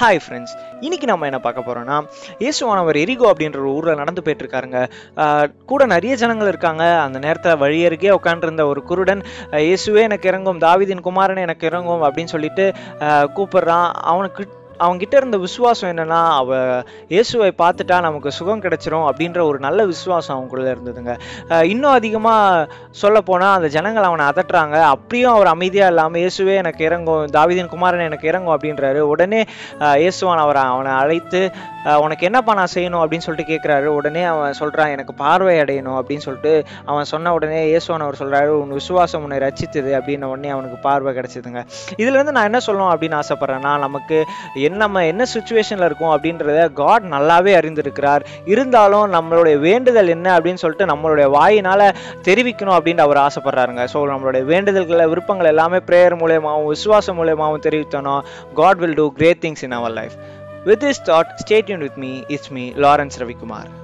hi friends இன்னைக்கு நம்ம என்ன பார்க்க போறோம்னா இயேசுவானவர் எரிகோ அப்படின்ற ஒரு ஊரில் நடந்து போயிட்டு இருக்காருங்க ஆஹ் கூட நிறைய ஜனங்கள் இருக்காங்க அந்த நேரத்தில் வழியருகே உட்காண்டிருந்த ஒரு குருடன் ஆஹ் இயேசுவே எனக்கு இறங்கும் தாவீதின் குமாரன் எனக்கு இறங்கும் அப்படின்னு சொல்லிட்டு ஆஹ் கூப்பிடுறான் அவனுக்கு அவன்கிட்ட இருந்த விசுவாசம் என்னன்னா அவ இயேசுவை பார்த்துட்டா நமக்கு சுகம் கிடைச்சிரும் அப்படின்ற ஒரு நல்ல விசுவாசம் அவனுக்குள்ள இருந்ததுங்க ஆஹ் இன்னும் அதிகமாக சொல்ல போனால் அந்த ஜனங்கள் அவனை அதட்டுறாங்க அப்படியும் அவர் அமைதியாக இல்லாமல் இயேசுவே எனக்கு இறங்கும் தாவீதின் குமாரன் எனக்கு இறங்கும் அப்படின்றாரு உடனே ஆஹ் இயேசுவான் அவரை அவனை அழைத்து ஆஹ் உனக்கு என்னப்பா நான் செய்யணும் அப்படின்னு சொல்லிட்டு கேட்குறாரு உடனே அவன் சொல்கிறான் எனக்கு பார்வை அடையணும் அப்படின்னு சொல்லிட்டு அவன் சொன்ன உடனே இயேசுவான் அவர் சொல்கிறாரு உன் விசுவாசம் உன்னை ரச்சித்தது அப்படின்ன உடனே அவனுக்கு பார்வை கிடைச்சிதுங்க இதுலேருந்து நான் என்ன சொல்லணும் அப்படின்னு ஆசைப்பட்றேன்னா நமக்கு என்ன நம்ம என்ன சுச்சுவேஷனில் இருக்கோம் அப்படின்றத காட் நல்லாவே அறிந்திருக்கிறார் இருந்தாலும் நம்மளுடைய வேண்டுதல் என்ன அப்படின்னு சொல்லிட்டு நம்மளுடைய வாயினால் தெரிவிக்கணும் அப்படின்னு அவர் ஆசைப்படுறாருங்க ஸோ நம்மளுடைய வேண்டுதல்களை விருப்பங்கள் எல்லாமே ப்ரேயர் மூலயமாவும் விசுவாசம் மூலயமாவும் தெரிவித்தோன்னா God will do great things in our life with this thought stay tuned with me it's me Lawrence Ravikumar